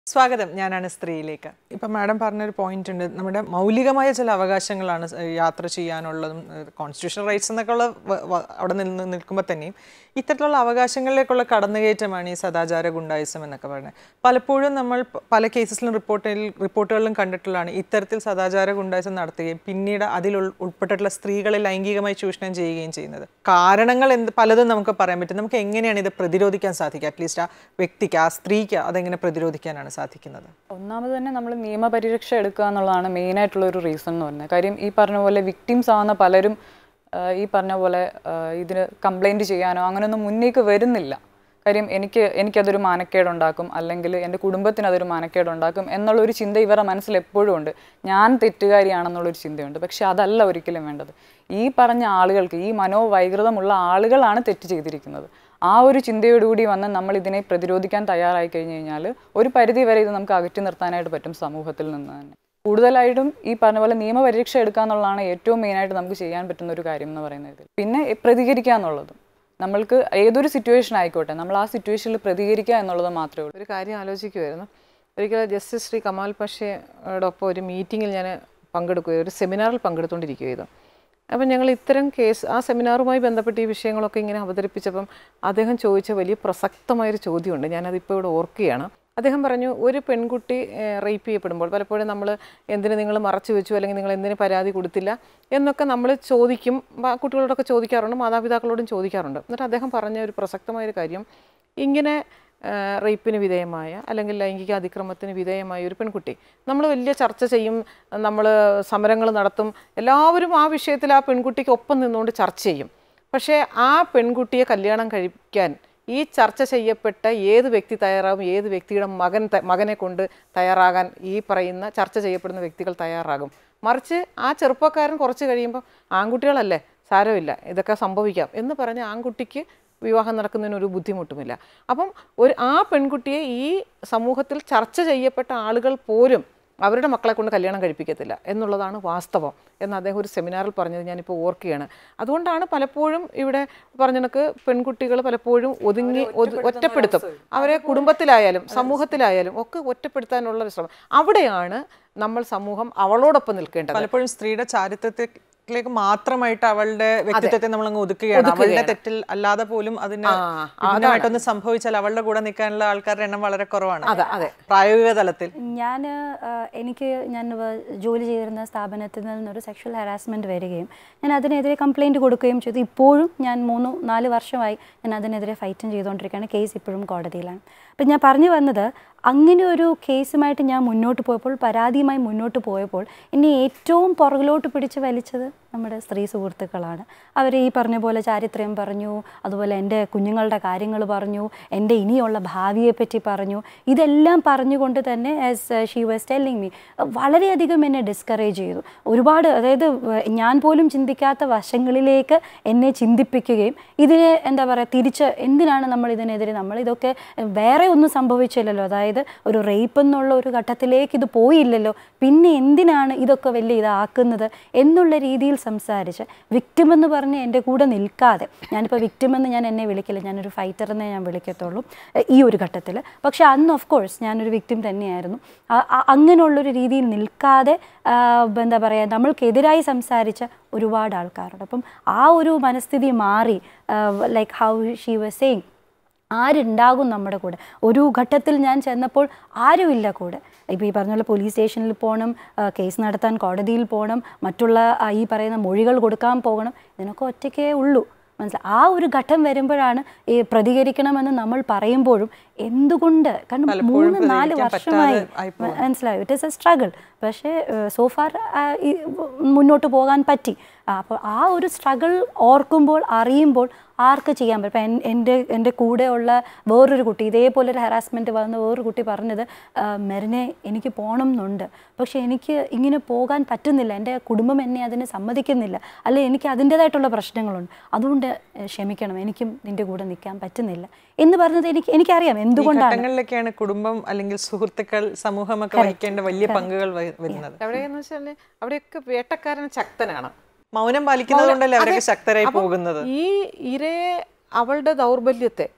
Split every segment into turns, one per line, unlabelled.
സ്വാഗതം ഞാനാണ് സ്ത്രീയിലേക്ക് ഇപ്പം മാഡം പറഞ്ഞൊരു പോയിന്റ് ഉണ്ട് നമ്മുടെ മൗലികമായ ചില അവകാശങ്ങളാണ് സ് യാത്ര ചെയ്യാനുള്ളതും കോൺസ്റ്റിറ്റ്യൂഷണൽ റൈറ്റ്സ് എന്നൊക്കെ ഉള്ള വ- വ- അവിടെ നിന്ന് നിൽക്കുമ്പോൾ തന്നെയും ഇത്തരത്തിലുള്ള അവകാശങ്ങളിലേക്കുള്ള കടന്നുകയറ്റമാണ് ഈ സദാചാര ഗുണ്ടായിസം എന്നൊക്കെ പറയുന്നത് പലപ്പോഴും നമ്മൾ പ- പല കേസസിലും റിപ്പോർട്ടിൽ റിപ്പോർട്ടുകളിലും കണ്ടിട്ടുള്ളതാണ് ഇത്തരത്തിൽ സദാചാര ഗുണ്ടായിസം നടത്തുകയും പിന്നീട് അതിൽ ഉൾ- ഉൾപ്പെട്ടിട്ടുള്ള സ്ത്രീകളെ ലൈംഗികമായി ചൂഷണം ചെയ്യുകയും ചെയ്യുന്നത് കാരണങ്ങൾ എന്ത് പലതും നമുക്ക് പറയാൻ പറ്റും നമുക്ക് എങ്ങനെയാണ് ഇത് പ്രതിരോധിക്കാൻ സാധിക്കുക അറ്റ്ലീസ്റ്റ് ആ വ്യക്തിക്ക് ആ സ്ത്രീക്ക് അതെങ്ങനെ പ്രതിരോധിക്കാനാണ് സാധിക്കുന്നത്
ഒന്നാമത് തന്നെ നമ്മൾ നിയമപരിരക്ഷ എടുക്കുക എന്നുള്ളതാണ് മെയിനായിട്ടുള്ള ഒരു റീസൺ എന്ന് പറയുന്നത് കാര്യം ഈ പറഞ്ഞ പോലെ വിക്ടിംസ് ആവുന്ന പലരും ആ, ഈ പറഞ്ഞ പോലെ ആ, ഇതിന് കംപ്ലൈൻറ്റ് ചെയ്യാനോ അങ്ങനെയൊന്നും മുന്നേക്ക് വരുന്നില്ല കാര്യം എനിക്ക് എനിക്കതൊരു മാനക്കേടുണ്ടാക്കും അല്ലെങ്കിൽ എൻ്റെ കുടുംബത്തിന് അതൊരു മാനക്കേടുണ്ടാക്കും എന്നുള്ളൊരു ചിന്ത ഇവരുടെ മനസ്സിൽ എപ്പോഴും ഉണ്ട് ഞാൻ തെറ്റുകാരിയാണെന്നുള്ളൊരു ചിന്തയുണ്ട് പക്ഷെ അതല്ല ഒരിക്കലും വേണ്ടത് ഈ പറഞ്ഞ ആളുകൾക്ക് ഈ മനോവൈകൃതമുള്ള ആളുകളാണ് തെറ്റ് ചെയ്തിരിക്കുന്നത് ആ ഒരു ചിന്തയോടുകൂടി വന്ന് നമ്മൾ ഇതിനെ പ്രതിരോധിക്കാൻ തയ്യാറായി കഴിഞ്ഞു കഴിഞ്ഞാൽ ഒരു പരിധി വരെ ഇത് നമുക്ക് അകറ്റി നിർത്താനായിട്ട് പറ്റും സമൂഹത്തിൽ നിന്ന് തന്നെ കൂടുതലായിട്ടും ഈ പറഞ്ഞ പോലെ നിയമപരീക്ഷ എടുക്കുക എന്നുള്ളതാണ് ഏറ്റവും മെയിനായിട്ട് നമുക്ക് ചെയ്യാൻ പറ്റുന്ന ഒരു കാര്യം എന്ന് പറയുന്നത് പിന്നെ പ്രതികരിക്കുക എന്നുള്ളതും നമ്മൾക്ക് ഏതൊരു സിറ്റുവേഷൻ ആയിക്കോട്ടെ നമ്മൾ ആ സിറ്റുവേഷനിൽ പ്രതികരിക്കുക എന്നുള്ളത് മാത്രമേ ഉള്ളൂ
ഒരു കാര്യം ആലോചിക്കുമായിരുന്നു ഒരിക്കൽ ജസ്റ്റിസ് ശ്രീ കമാൽ പഷയോടൊപ്പം ഒരു മീറ്റിങ്ങിൽ ഞാൻ പങ്കെടുക്കുകയും ഒരു സെമിനാറിൽ പങ്കെടുത്തുകൊണ്ടിരിക്കുകയായിരുന്നു അപ്പം ഞങ്ങൾ ഇത്തരം കേസ് ആ സെമിനാറുമായി ബന്ധപ്പെട്ട് ഈ വിഷയങ്ങളൊക്കെ ഇങ്ങനെ അവതരിപ്പിച്ചപ്പം അദ്ദേഹം ചോദിച്ച വലിയ പ്രസക്തമായൊരു ചോദ്യമുണ്ട് ഞാനതിപ്പോൾ ഇവിടെ ഓർക്കുകയാണ് അദ്ദേഹം പറഞ്ഞു ഒരു പെൺകുട്ടി റേപ്പ് ചെയ്യപ്പെടുമ്പോൾ പലപ്പോഴും നമ്മൾ എന്തിന് നിങ്ങൾ മറച്ചു വെച്ചു അല്ലെങ്കിൽ നിങ്ങൾ എന്തിന് പരാതി കൊടുത്തില്ല എന്നൊക്കെ നമ്മൾ ചോദിക്കും ബ- കുട്ടികളോടൊക്കെ ചോദിക്കാറുണ്ട് മാതാപിതാക്കളോടും ചോദിക്കാറുണ്ട് എന്നിട്ട് അദ്ദേഹം പറഞ്ഞ ഒരു പ്രസക്തമായൊരു കാര്യം ഇങ്ങനെ റേപ്പിന് വിധേയമായ അല്ലെങ്കിൽ ലൈംഗിക അതിക്രമത്തിന് വിധേയമായ ഒരു പെൺകുട്ടി നമ്മൾ വലിയ ചർച്ച ചെയ്യും നമ്മൾ സമരങ്ങൾ നടത്തും എല്ലാവരും ആ വിഷയത്തിൽ ആ പെൺകുട്ടിക്ക് ഒപ്പം നിന്നുകൊണ്ട് ചർച്ച ചെയ്യും പക്ഷേ ആ പെൺകുട്ടിയെ കല്യാണം കഴിക്കാൻ ഈ ചർച്ച ചെയ്യപ്പെട്ട ഏത് വ്യക്തി തയ്യാറാകും ഏത് വ്യക്തിയുടെ മകൻ ത- മകനെ കൊണ്ട് തയ്യാറാകാൻ ഈ പറയുന്ന ചർച്ച ചെയ്യപ്പെടുന്ന വ്യക്തികൾ തയ്യാറാകും മറിച്ച് ആ ചെറുപ്പക്കാരൻ കുറച്ച് കഴിയുമ്പോൾ ആൺകുട്ടികളല്ലേ സാരമില്ല ഇതൊക്കെ സംഭവിക്കാം എന്ന് പറഞ്ഞ് ആൺകുട്ടിക്ക് വിവാഹം നടക്കുന്നതിന് ഒരു ബുദ്ധിമുട്ടുമില്ല അപ്പം ഒരു ആ പെൺകുട്ടിയെ ഈ സമൂഹത്തിൽ ചർച്ച ചെയ്യപ്പെട്ട ആളുകൾ പോലും അവരുടെ മക്കളെ കൊണ്ട് കല്യാണം കഴിപ്പിക്കത്തില്ല എന്നുള്ളതാണ് വാസ്തവം എന്ന് അദ്ദേഹം ഒരു സെമിനാറിൽ പറഞ്ഞത് ഞാനിപ്പോൾ ഓർക്കുകയാണ് അതുകൊണ്ടാണ് പലപ്പോഴും ഇവിടെ പറഞ്ഞ കണക്ക് പെൺകുട്ടികൾ പലപ്പോഴും ഒതുങ്ങി ഒതു- ഒറ്റപ്പെടുത്തും അവരെ കുടുംബത്തിലായാലും സമൂഹത്തിലായാലും ഒക്കെ ഒറ്റപ്പെടുത്താനുള്ള ഒരു ശ്രമം അവിടെയാണ് നമ്മൾ സമൂഹം അവളോടൊപ്പം നിൽക്കേണ്ടത്
പലപ്പോഴും സ്ത്രീയുടെ ചാരിത്രത്തിലേക്ക് മാത്രമായിട്ട് അവളുടെ വ്യക്തിത്വത്തെ നമ്മൾ അങ്ങ് ഒതുക്കുകയാണ് അവളുടെ തെറ്റിൽ അല്ലാതെ പോലും അതിന്
ആ,
വിഭിന്നമായിട്ടൊന്ന് സംഭവിച്ചാൽ അവളുടെ കൂടെ നിൽക്കാനുള്ള ആൾക്കാരുടെ എണ്ണം വളരെ കുറവാണ്
അതെ അതെ
പ്രായോഗിക തലത്തിൽ
ഞാൻ എനിക്ക് ഞാൻ വ- ജോലി ചെയ്തിരുന്ന സ്ഥാപനത്തിൽ നിന്നൊരു സെക്ഷൽ ഹരാസ്മെൻറ്റ് വരികയും ഞാൻ അതിനെതിരെ കംപ്ലൈൻറ്റ് കൊടുക്കുകയും ചെയ്തു ഇപ്പോഴും ഞാൻ മൂന്ന് നാല് വർഷമായി ഞാൻ അതിനെതിരെ ഫൈറ്റും ചെയ്തുകൊണ്ടിരിക്കുകയാണ് കേസ് ഇപ്പോഴും കോടതിയിലാണ് അപ്പം ഞാൻ പറഞ്ഞു വന്നത് അങ്ങനെ ഒരു കേസുമായിട്ട് ഞാൻ മുന്നോട്ട് പോയപ്പോൾ പരാതിയുമായി മുന്നോട്ട് പോയപ്പോൾ എന്നെ ഏറ്റവും പുറകിലോട്ട് പിടിച്ച് വലിച്ചത് നമ്മുടെ സ്ത്രീ സുഹൃത്തുക്കളാണ് അവർ ഈ പറഞ്ഞ പോലെ ചാരിത്രം പറഞ്ഞു അതുപോലെ എൻ്റെ കുഞ്ഞുങ്ങളുടെ കാര്യങ്ങൾ പറഞ്ഞു എൻ്റെ ഇനിയുള്ള ഭാവിയെ പറ്റി പറഞ്ഞു ഇതെല്ലാം പറഞ്ഞുകൊണ്ട് തന്നെ as she was telling me വളരെയധികം എന്നെ ഡിസ്കറേജ് ചെയ്തു ഒരുപാട് അതായത് വ- ഞാൻ പോലും ചിന്തിക്കാത്ത വശങ്ങളിലേക്ക് എന്നെ ചിന്തിപ്പിക്കുകയും ഇതിനെ എന്താ പറയുക തിരിച്ച് എന്തിനാണ് നമ്മൾ ഇതിനെതിരെ നമ്മൾ ഇതൊക്കെ വേറെ ഒന്നും സംഭവിച്ചില്ലല്ലോ അതായത് ഒരു റേപ്പ് എന്നുള്ള ഒരു ഘട്ടത്തിലേക്ക് ഇത് പോയില്ലല്ലോ പിന്നെ എന്തിനാണ് ഇതൊക്കെ വലിയ ഇതാക്കുന്നത് എന്നുള്ള രീതിയിൽ സംസാരിച്ച് വിക്ടിം എന്ന് പറഞ്ഞ് എൻ്റെ കൂടെ നിൽക്കാതെ ഞാനിപ്പോൾ വിക്ടിം എന്ന് ഞാൻ എന്നെ വിളിക്കില്ല ഞാനൊരു ഫൈറ്റർ എന്നേ ഞാൻ വിളിക്കത്തുള്ളൂ എ, ഈ ഒരു ഘട്ടത്തിൽ പക്ഷേ അന്ന് ഓഫ് കോഴ്സ് ഞാനൊരു വിക്ടിം തന്നെയായിരുന്നു ആ- ആ- അങ്ങനെയുള്ളൊരു രീതിയിൽ നിൽക്കാതെ ആ, എന്താ പറയുക നമ്മൾക്കെതിരായി സംസാരിച്ച ഒരുപാട് ആൾക്കാരുണ്ട് അപ്പം ആ ഒരു മനസ്ഥിതി മാറി like how she was saying ആരുണ്ടാകും നമ്മുടെ കൂടെ ഒരു ഘട്ടത്തിൽ ഞാൻ ചെന്നപ്പോൾ ആരുമില്ല കൂടെ ഇപ്പോൾ ഈ പറഞ്ഞ പോലെ പോലീസ് സ്റ്റേഷനിൽ പോകണം ആ, കേസ് നടത്താൻ കോടതിയിൽ പോകണം മറ്റുള്ള ആ, ഈ പറയുന്ന മൊഴികൾ കൊടുക്കാൻ പോകണം ഇതിനൊക്കെ ഒറ്റയ്ക്കേ ഉള്ളൂ മനസ്സിലായി ആ ഒരു ഘട്ടം വരുമ്പോഴാണ് ഈ പ്രതികരിക്കണമെന്ന് നമ്മൾ പറയുമ്പോഴും എന്തുകൊണ്ട് കാരണം മൂന്ന് നാല്
പ്രതികരിക്കാൻ
വർഷമായി
പറ്റാതെ ആയിപ്പോകുന്നു.
മനസ്സിലായി ഇറ്റ് ഈസ് എ സ്ട്രഗിൾ പക്ഷേ സോഫാർ മുന്നോട്ട് പോകാൻ പറ്റി അപ്പോൾ ആ ഒരു സ്ട്രഗിൾ ഓർക്കുമ്പോൾ അറിയുമ്പോൾ ആർക്ക് ചെയ്യാൻ പറ്റും ഇപ്പം എൻ- എൻ്റെ എൻ്റെ കൂടെയുള്ള വേറൊരു കുട്ടി ഇതേപോലെ ഒരു ഹറാസ്മെൻറ്റ് വന്ന വേറൊരു കുട്ടി പറഞ്ഞത് "ആ, മെറിനെ എനിക്ക് പോകണം എന്നുണ്ട് പക്ഷേ എനിക്ക് ഇങ്ങനെ പോകാൻ പറ്റുന്നില്ല എൻ്റെ കുടുംബം എന്നെ അതിന് സമ്മതിക്കുന്നില്ല അല്ലെ എനിക്ക് അതിൻ്റേതായിട്ടുള്ള പ്രശ്നങ്ങളുണ്ട് അതുകൊണ്ട് ഏഹ്, ക്ഷമിക്കണം എനിക്കും നിൻ്റെ കൂടെ നിൽക്കാൻ പറ്റുന്നില്ല എന്ന് പറഞ്ഞത് എനിക്ക് എനിക്കറിയാം
ഈ
എന്തുകൊണ്ടാണ്
ഘട്ടങ്ങളിലൊക്കെയാണ് കുടുംബം അല്ലെങ്കിൽ സുഹൃത്തുക്കൾ സമൂഹമൊക്കെ വഹിക്കേണ്ട വലിയ പങ്കുകൾ വ- വരുന്നത്
എവിടെയെന്ന് വെച്ചാൽ അവിടെയൊക്കെ വേട്ടക്കാരൻ ശക്തനാണ്
മൗനം പാലിക്കുന്നത് കൊണ്ടല്ലേ അവരൊക്കെ
അതെ.
ശക്തരായി
അപ്പം
പോകുന്നത്
ഈ ഇരയെ അവളുടെ ദൗർബല്യത്തെ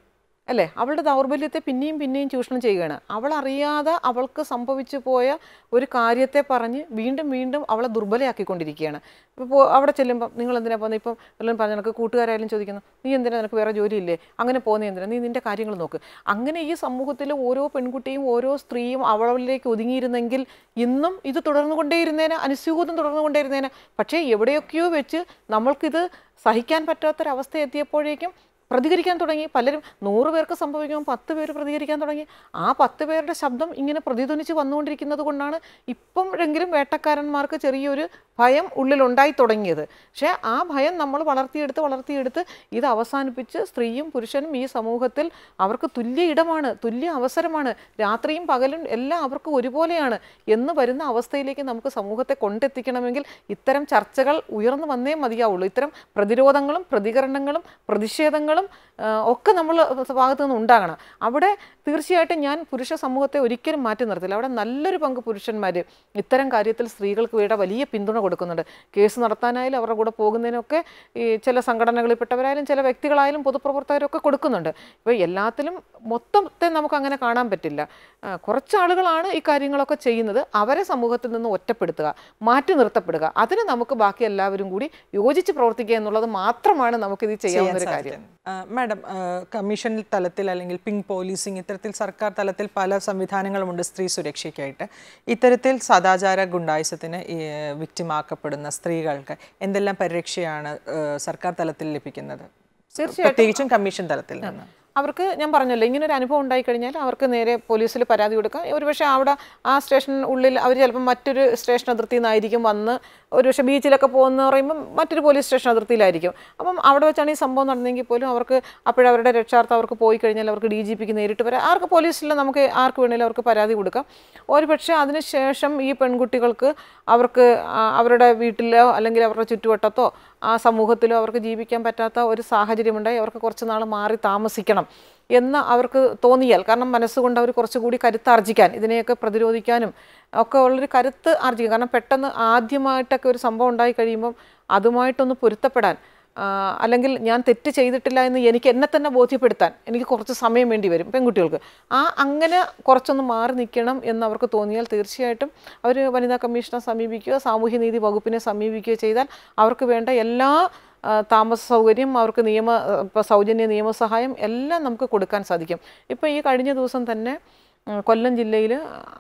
അല്ലേ അവളുടെ ദൗർബല്യത്തെ പിന്നെയും പിന്നെയും ചൂഷണം ചെയ്യുകയാണ് അവൾ അറിയാതെ അവൾക്ക് സംഭവിച്ചു പോയ ഒരു കാര്യത്തെ പറഞ്ഞ് വീണ്ടും വീണ്ടും അവളെ ദുർബലയാക്കിക്കൊണ്ടിരിക്കുകയാണ് ഇപ്പോൾ അവിടെ ചെല്ലുമ്പോൾ നിങ്ങൾ എന്തിനാ പോകുന്നത് ഇപ്പം വല്ലതും പറഞ്ഞ നിനക്ക് കൂട്ടുകാരായാലും ചോദിക്കുന്നു നീ എന്തിനാ നിനക്ക് വേറെ ജോലിയില്ലേ അങ്ങനെ പോകുന്ന എന്തിനാ നീ നിൻ്റെ കാര്യങ്ങൾ നോക്ക് അങ്ങനെ ഈ സമൂഹത്തിൽ ഓരോ പെൺകുട്ടിയും ഓരോ സ്ത്രീയും അവളിലേക്ക് ഒതുങ്ങിയിരുന്നെങ്കിൽ ഇന്നും ഇത് തുടർന്നുകൊണ്ടേയിരുന്നേനെ അനുസ്യൂതം തുടർന്നുകൊണ്ടേയിരുന്നേനെ പക്ഷേ എവിടെയൊക്കെയോ വെച്ച് നമ്മൾക്കിത് സഹിക്കാൻ പറ്റാത്തൊരവസ്ഥ എത്തിയപ്പോഴേക്കും പ്രതികരിക്കാൻ തുടങ്ങി പലരും നൂറ് പേർക്ക് സംഭവിക്കുമ്പോൾ പത്ത് പേര് പ്രതികരിക്കാൻ തുടങ്ങി ആ പത്ത് പേരുടെ ശബ്ദം ഇങ്ങനെ പ്രതിധ്വനിച്ച് വന്നുകൊണ്ടിരിക്കുന്നത് കൊണ്ടാണ് ഇപ്പോഴെങ്കിലും വേട്ടക്കാരന്മാർക്ക് ചെറിയൊരു ഭയം ഉള്ളിലുണ്ടായി തുടങ്ങിയത് പക്ഷേ ആ ഭയം നമ്മൾ വളർത്തിയെടുത്ത് വളർത്തിയെടുത്ത് ഇത് അവസാനിപ്പിച്ച് സ്ത്രീയും പുരുഷനും ഈ സമൂഹത്തിൽ അവർക്ക് തുല്യ ഇടമാണ് തുല്യ അവസരമാണ് രാത്രിയും പകലും എല്ലാം അവർക്ക് ഒരുപോലെയാണ് എന്ന് വരുന്ന അവസ്ഥയിലേക്ക് നമുക്ക് സമൂഹത്തെ കൊണ്ടെത്തിക്കണമെങ്കിൽ ഇത്തരം ചർച്ചകൾ ഉയർന്നു വന്നേ മതിയാവുള്ളൂ ഇത്തരം പ്രതിരോധങ്ങളും പ്രതികരണങ്ങളും പ്രതിഷേധങ്ങളും ആ, ഒക്കെ നമ്മൾ ഭാഗത്തു നിന്ന് ഉണ്ടാകണം അവിടെ തീർച്ചയായിട്ടും ഞാൻ പുരുഷ സമൂഹത്തെ ഒരിക്കലും മാറ്റി നിർത്തില്ല അവിടെ നല്ലൊരു പങ്ക് പുരുഷന്മാർ ഇത്തരം കാര്യത്തിൽ സ്ത്രീകൾക്ക് വേണ്ട വലിയ പിന്തുണ കൊടുക്കുന്നുണ്ട് കേസ് നടത്താനായാലും അവരുടെ കൂടെ പോകുന്നതിനൊക്കെ ഈ ചില സംഘടനകളിൽപ്പെട്ടവരായാലും ചില വ്യക്തികളായാലും പൊതുപ്രവർത്തകരൊക്കെ കൊടുക്കുന്നുണ്ട് ഇപ്പോൾ എല്ലാത്തിലും മൊത്തത്തെ നമുക്ക് അങ്ങനെ കാണാൻ പറ്റില്ല ആ, കുറച്ച് ആളുകളാണ് ഈ കാര്യങ്ങളൊക്കെ ചെയ്യുന്നത് അവരെ സമൂഹത്തിൽ നിന്ന് ഒറ്റപ്പെടുത്തുക മാറ്റി നിർത്തപ്പെടുക അതിന് നമുക്ക് ബാക്കി എല്ലാവരും കൂടി യോജിച്ച് പ്രവർത്തിക്കുക എന്നുള്ളത് മാത്രമാണ് നമുക്കിത് ചെയ്യാവുന്ന ഒരു കാര്യം
മാഡം കമ്മീഷൻ തലത്തിൽ അല്ലെങ്കിൽ പിങ്ക് പോലീസിങ് ഇത്തരത്തിൽ സർക്കാർ തലത്തിൽ പല സംവിധാനങ്ങളുമുണ്ട് സ്ത്രീ സുരക്ഷയ്ക്കായിട്ട് ഇത്തരത്തിൽ സദാചാര ഗുണ്ടായുസത്തിന് വിക്റ്റിമാക്കപ്പെടുന്ന സ്ത്രീകൾക്ക് എന്തെല്ലാം പരിരക്ഷയാണ് ആ, സർക്കാർ തലത്തിൽ ലഭിക്കുന്നത് പ്രത്യേകിച്ചും കമ്മീഷൻ തലത്തിൽ നിന്ന്
അവർക്ക് ഞാൻ പറഞ്ഞല്ലോ ഇങ്ങനെ ഒരു അനുഭവം ഉണ്ടായി കഴിഞ്ഞാൽ അവർക്ക് നേരെ പോലീസിൽ പരാതി കൊടുക്കാം ഒരുപക്ഷെ അവിടെ ആ സ്റ്റേഷൻ ഉള്ളിൽ അവർ ചിലപ്പം മറ്റൊരു സ്റ്റേഷൻ അതിർത്തിയിൽ നിന്നായിരിക്കും വന്ന് ഒരുപക്ഷെ ബീച്ചിലൊക്കെ പോകുന്ന പറയുമ്പം മറ്റൊരു പോലീസ് സ്റ്റേഷൻ അതിർത്തിയിലായിരിക്കും അപ്പം അവിടെ വെച്ചാണ് ഈ സംഭവം നടന്നെങ്കിൽ പോലും അവർക്ക് അപ്പോഴവരുടെ രക്ഷാർത്ഥം അവർക്ക് പോയി കഴിഞ്ഞാൽ അവർക്ക് ഡി ജി പിക്ക് നേരിട്ട് വരാം ആർക്ക് പോലീസിൽ നമുക്ക് ആർക്ക് വേണമെങ്കിലും അവർക്ക് പരാതി കൊടുക്കാം ഒരുപക്ഷെ അതിനുശേഷം ഈ പെൺകുട്ടികൾക്ക് അവർക്ക് ആ, അവരുടെ വീട്ടിലോ അല്ലെങ്കിൽ അവരുടെ ചുറ്റുവട്ടത്തോ ആ സമൂഹത്തിലോ അവർക്ക് ജീവിക്കാൻ പറ്റാത്ത ഒരു സാഹചര്യമുണ്ടായി അവർക്ക് കുറച്ച് നാൾ മാറി താമസിക്കണം എന്ന് അവർക്ക് തോന്നിയാൽ കാരണം മനസ്സുകൊണ്ട് അവർ കുറച്ചുകൂടി കരുത്താർജിക്കാൻ ഇതിനെയൊക്കെ പ്രതിരോധിക്കാനും ഒക്കെ ഉള്ളൊരു കരുത്ത് ആർജിക്കും കാരണം പെട്ടെന്ന് ആദ്യമായിട്ടൊക്കെ ഒരു സംഭവം ഉണ്ടായി കഴിയുമ്പം അതുമായിട്ടൊന്ന് പൊരുത്തപ്പെടാൻ ആ, അല്ലെങ്കിൽ ഞാൻ തെറ്റ് ചെയ്തിട്ടില്ല എന്ന് എനിക്ക് എന്നെ തന്നെ ബോധ്യപ്പെടുത്താൻ എനിക്ക് കുറച്ച് സമയം വേണ്ടി വരും പെൺകുട്ടികൾക്ക് ആ അങ്ങനെ കുറച്ചൊന്ന് മാറി നിൽക്കണം എന്ന് അവർക്ക് തോന്നിയാൽ തീർച്ചയായിട്ടും അവർ വനിതാ കമ്മീഷനെ സമീപിക്കുകയോ സാമൂഹ്യനീതി വകുപ്പിനെ സമീപിക്കുകയോ ചെയ്താൽ അവർക്ക് വേണ്ട എല്ലാ ആ, താമസ സൗകര്യം അവർക്ക് നിയമ ഇപ്പോൾ സൗജന്യ നിയമസഹായം എല്ലാം നമുക്ക് കൊടുക്കാൻ സാധിക്കും ഇപ്പോൾ ഈ കഴിഞ്ഞ ദിവസം തന്നെ ഉം, കൊല്ലം ജില്ലയിൽ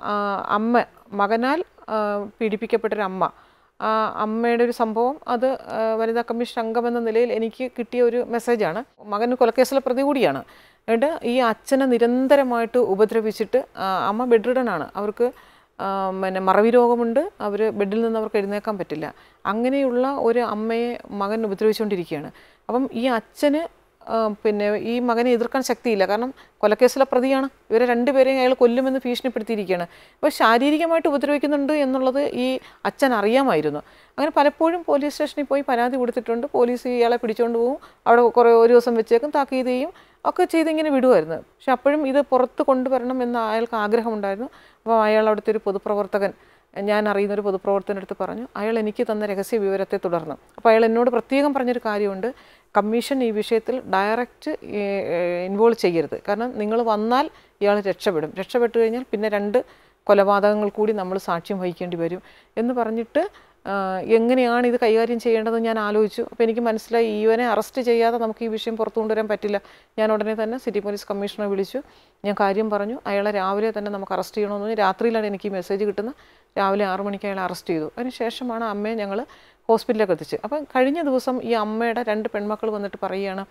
അമ്മ മകനാൽ ആ, പീഡിപ്പിക്കപ്പെട്ടൊരു അമ്മ ആ അമ്മയുടെ ഒരു സംഭവം അത് ആ, വനിതാ കമ്മീഷൻ അംഗമെന്ന നിലയിൽ എനിക്ക് കിട്ടിയ ഒരു മെസ്സേജാണ് മകൻ കൊലക്കേസിലെ പ്രതി കൂടിയാണ് എന്നിട്ട് ഈ അച്ഛനെ നിരന്തരമായിട്ട് ഉപദ്രവിച്ചിട്ട് ആ, അമ്മ ബെഡ്രിഡനാണ് അവർക്ക് ആ, പിന്നെ മറവി രോഗമുണ്ട് അവർ ബെഡിൽ നിന്ന് അവർക്ക് എഴുന്നേക്കാൻ പറ്റില്ല അങ്ങനെയുള്ള ഒരു അമ്മയെ മകൻ ഉപദ്രവിച്ചുകൊണ്ടിരിക്കുകയാണ് അപ്പം ഈ അച്ഛന് ആ, പിന്നെ ഈ മകനെ എതിർക്കാൻ ശക്തിയില്ല കാരണം കൊലക്കേസിലെ പ്രതിയാണ് ഇവരെ രണ്ടുപേരെയും അയാൾ കൊല്ലുമെന്ന് ഭീഷണിപ്പെടുത്തിയിരിക്കുകയാണ് അപ്പോൾ ശാരീരികമായിട്ട് ഉപദ്രവിക്കുന്നുണ്ട് എന്നുള്ളത് ഈ അച്ഛൻ അറിയാമായിരുന്നു അങ്ങനെ പലപ്പോഴും പോലീസ് സ്റ്റേഷനിൽ പോയി പരാതി കൊടുത്തിട്ടുണ്ട് പോലീസ് ഇയാളെ പിടിച്ചുകൊണ്ട് പോകും അവിടെ കുറേ ഒരു ദിവസം വെച്ചേക്കും താക്കീത് ചെയ്യും ഒക്കെ ചെയ്ത് ഇങ്ങനെ വിടുമായിരുന്നു പക്ഷെ അപ്പോഴും ഇത് പുറത്ത് കൊണ്ടുവരണം എന്ന് അയാൾക്ക് ആഗ്രഹമുണ്ടായിരുന്നു അപ്പോൾ അയാൾ അവിടുത്തെ ഒരു പൊതുപ്രവർത്തകൻ ഞാൻ അറിയുന്ന ഒരു പൊതുപ്രവർത്തകൻ്റെ അടുത്ത് പറഞ്ഞു അയാൾ എനിക്ക് തന്ന രഹസ്യ വിവരത്തെ തുടർന്ന് അപ്പോൾ അയാൾ എന്നോട് പ്രത്യേകം പറഞ്ഞൊരു കാര്യമുണ്ട് കമ്മീഷൻ ഈ വിഷയത്തിൽ ഡയറക്റ്റ് ഇൻവോൾവ് ചെയ്യരുത് കാരണം നിങ്ങൾ വന്നാൽ ഇയാൾ രക്ഷപ്പെടും രക്ഷപ്പെട്ടു കഴിഞ്ഞാൽ പിന്നെ രണ്ട് കൊലപാതകങ്ങൾ കൂടി നമ്മൾ സാക്ഷ്യം വഹിക്കേണ്ടി വരും എന്ന് പറഞ്ഞിട്ട് ആ, എങ്ങനെയാണ് ഇത് കൈകാര്യം ചെയ്യേണ്ടതെന്ന് ഞാൻ ആലോചിച്ചു അപ്പോൾ എനിക്ക് മനസ്സിലായി ഇവനെ അറസ്റ്റ് ചെയ്യാതെ നമുക്ക് ഈ വിഷയം പുറത്തു കൊണ്ടുവരാൻ പറ്റില്ല ഞാൻ ഉടനെ തന്നെ സിറ്റി പോലീസ് കമ്മീഷണറെ വിളിച്ചു ഞാൻ കാര്യം പറഞ്ഞു അയാളെ രാവിലെ തന്നെ നമുക്ക് അറസ്റ്റ് ചെയ്യണമെന്ന് പറഞ്ഞു രാത്രിയിലാണ് എനിക്ക് ഈ മെസ്സേജ് കിട്ടുന്നത് രാവിലെ ആറു മണിക്ക് അയാളെ അറസ്റ്റ് ചെയ്തു അതിന് ശേഷമാണ് അമ്മയെ ഞങ്ങൾ ഹോസ്പിറ്റലിലേക്ക് എത്തിച്ച് അപ്പം കഴിഞ്ഞ ദിവസം ഈ അമ്മയുടെ രണ്ട് പെൺമക്കൾ വന്നിട്ട് പറയുകയാണ്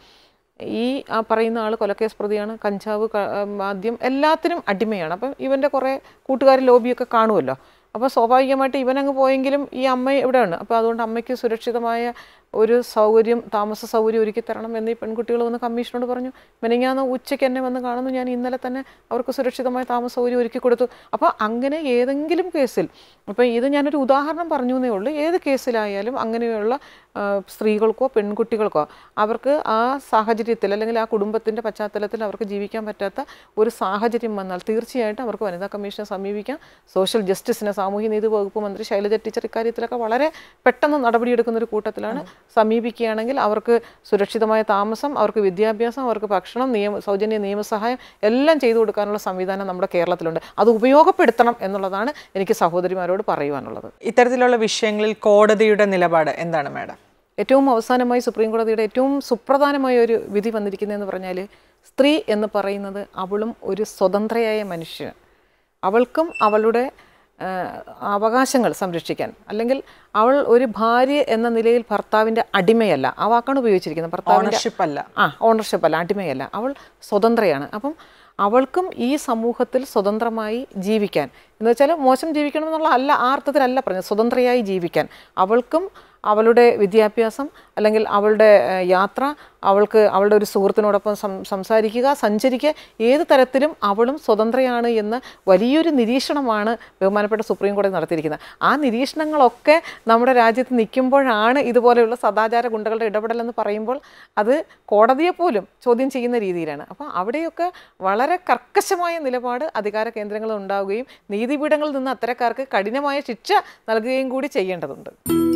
ഈ ആ പറയുന്ന ആൾ കൊലക്കേസ് പ്രതിയാണ് കഞ്ചാവ് ക- ആ, മദ്യം എല്ലാത്തിനും അടിമയാണ് അപ്പം ഇവൻ്റെ കുറേ കൂട്ടുകാർ ലോബിയൊക്കെ കാണുമല്ലോ അപ്പോൾ സ്വാഭാവികമായിട്ട് ഇവനങ്ങ് പോയെങ്കിലും ഈ അമ്മ ഇവിടെയാണ് അപ്പോൾ അതുകൊണ്ട് അമ്മയ്ക്ക് സുരക്ഷിതമായ ഒരു സൗകര്യം താമസ സൗകര്യം ഒരുക്കി തരണം എന്ന് ഈ പെൺകുട്ടികൾ വന്ന് കമ്മീഷനോട് പറഞ്ഞു മെനങ്ങാന്ന് ഉച്ചയ്ക്ക് എന്നെ വന്ന് കാണുന്നു ഞാൻ ഇന്നലെ തന്നെ അവർക്ക് സുരക്ഷിതമായ താമസ സൗകര്യം ഒരുക്കി കൊടുത്തു അപ്പോൾ അങ്ങനെ ഏതെങ്കിലും കേസിൽ അപ്പോൾ ഇത് ഞാനൊരു ഉദാഹരണം പറഞ്ഞു എന്നേ ഉള്ളൂ ഏത് കേസിലായാലും അങ്ങനെയുള്ള ആ, സ്ത്രീകൾക്കോ പെൺകുട്ടികൾക്കോ അവർക്ക് ആ സാഹചര്യത്തിൽ അല്ലെങ്കിൽ ആ കുടുംബത്തിൻ്റെ പശ്ചാത്തലത്തിൽ അവർക്ക് ജീവിക്കാൻ പറ്റാത്ത ഒരു സാഹചര്യം വന്നാൽ തീർച്ചയായിട്ടും അവർക്ക് വനിതാ കമ്മീഷനെ സമീപിക്കാം സോഷ്യൽ ജസ്റ്റിസിനെ സാമൂഹ്യ നീതി വകുപ്പ് മന്ത്രി ശൈലജ ടീച്ചർ ഇക്കാര്യത്തിലൊക്കെ വളരെ പെട്ടെന്ന് നടപടിയെടുക്കുന്ന ഒരു കൂട്ടത്തിലാണ് സമീപിക്കുകയാണെങ്കിൽ അവർക്ക് സുരക്ഷിതമായ താമസം അവർക്ക് വിദ്യാഭ്യാസം അവർക്ക് ഭക്ഷണം നിയമ സൗജന്യ നിയമസഹായം എല്ലാം ചെയ്തു കൊടുക്കാനുള്ള സംവിധാനം നമ്മുടെ കേരളത്തിലുണ്ട് അത് ഉപയോഗപ്പെടുത്തണം എന്നുള്ളതാണ് എനിക്ക് സഹോദരിമാരോട് പറയുവാനുള്ളത്
ഇത്തരത്തിലുള്ള വിഷയങ്ങളിൽ കോടതിയുടെ നിലപാട് എന്താണ് മാഡം
ഏറ്റവും അവസാനമായി സുപ്രീം കോടതിയുടെ ഏറ്റവും സുപ്രധാനമായ ഒരു വിധി വന്നിരിക്കുന്നതെന്ന് പറഞ്ഞാൽ സ്ത്രീ എന്ന് പറയുന്നത് അവളും ഒരു സ്വതന്ത്രയായ മനുഷ്യൻ അവൾക്കും അവളുടെ ആ, അവകാശങ്ങൾ സംരക്ഷിക്കാൻ അല്ലെങ്കിൽ അവൾ ഒരു ഭാര്യ എന്ന നിലയിൽ ഭർത്താവിൻ്റെ അടിമയല്ല ആ വാക്കാണ് ഉപയോഗിച്ചിരിക്കുന്നത് ഭർത്താവിൻ്റെ
ഓണർഷിപ്പ് അല്ല
ആ ഓണർഷിപ്പ് അല്ല അടിമയല്ല അവൾ സ്വതന്ത്രയാണ് അപ്പം അവൾക്കും ഈ സമൂഹത്തിൽ സ്വതന്ത്രമായി ജീവിക്കാൻ എന്ന് വെച്ചാൽ മോശം ജീവിക്കണം എന്നുള്ള അല്ല ആ അർത്ഥത്തിലല്ല പറഞ്ഞത് സ്വതന്ത്രയായി ജീവിക്കാൻ അവൾക്കും അവളുടെ വിദ്യാഭ്യാസം അല്ലെങ്കിൽ അവളുടെ ഏഹ്, യാത്ര അവൾക്ക് അവളുടെ ഒരു സുഹൃത്തിനോടൊപ്പം സം സംസാരിക്കുക സഞ്ചരിക്കുക ഏത് തരത്തിലും അവളും സ്വതന്ത്രയാണ് എന്ന് വലിയൊരു നിരീക്ഷണമാണ് ബഹുമാനപ്പെട്ട സുപ്രീം കോടതി നടത്തിയിരിക്കുന്നത് ആ നിരീക്ഷണങ്ങളൊക്കെ നമ്മുടെ രാജ്യത്ത് നിൽക്കുമ്പോഴാണ് ഇതുപോലെയുള്ള സദാചാര ഗുണ്ടകളുടെ ഇടപെടലെന്ന് പറയുമ്പോൾ അത് കോടതിയെ പോലും ചോദ്യം ചെയ്യുന്ന രീതിയിലാണ് അപ്പോൾ അവിടെയൊക്കെ വളരെ കർക്കശമായ നിലപാട് അധികാര കേന്ദ്രങ്ങളിൽ ഉണ്ടാവുകയും നീതിപീഠങ്ങളിൽ നിന്ന് അത്തരക്കാർക്ക് കഠിനമായ ശിക്ഷ നൽകുകയും കൂടി ചെയ്യേണ്ടതുണ്ട്